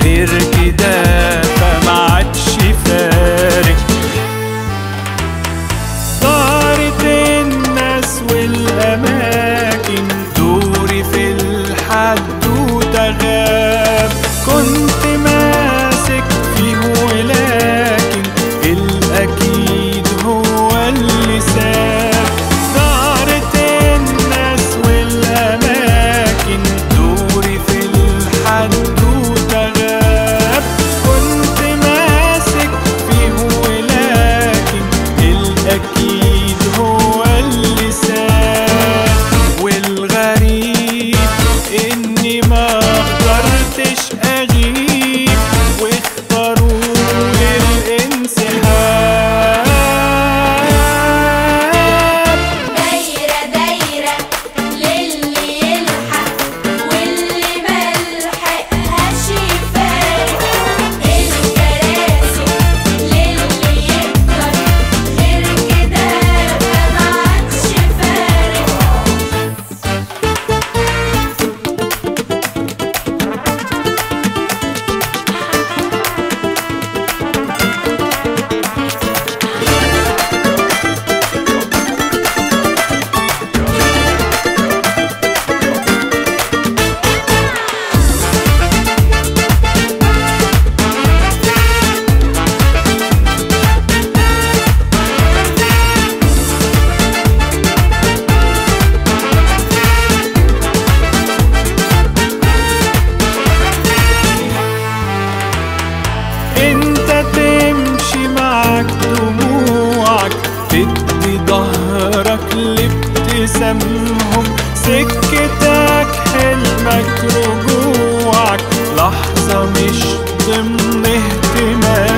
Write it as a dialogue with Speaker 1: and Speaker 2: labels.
Speaker 1: غير كده فما عادش فارق دارت الناس والأماكن دوري في الحدوتة غاب كنت ماسك فيه ولكن الأكيد هو اللي ساب دارت الناس والأماكن دوري في الحدوتة غاب كنت ماسك فيه ولكن الأكيد هو اللي ساب والغريب إني ما قدرتش أغيب واختاروا الانسحاب
Speaker 2: دايرة دايرة للي يلحق واللي ملحقهاش يفارق الكراسي للي يقدر غير كده ما عادش فارق
Speaker 1: انت تمشي معاك دموعك تدي ظهرك لابتسامهم سكتك حلمك رجوعك لحظة مش ضمن اهتمامك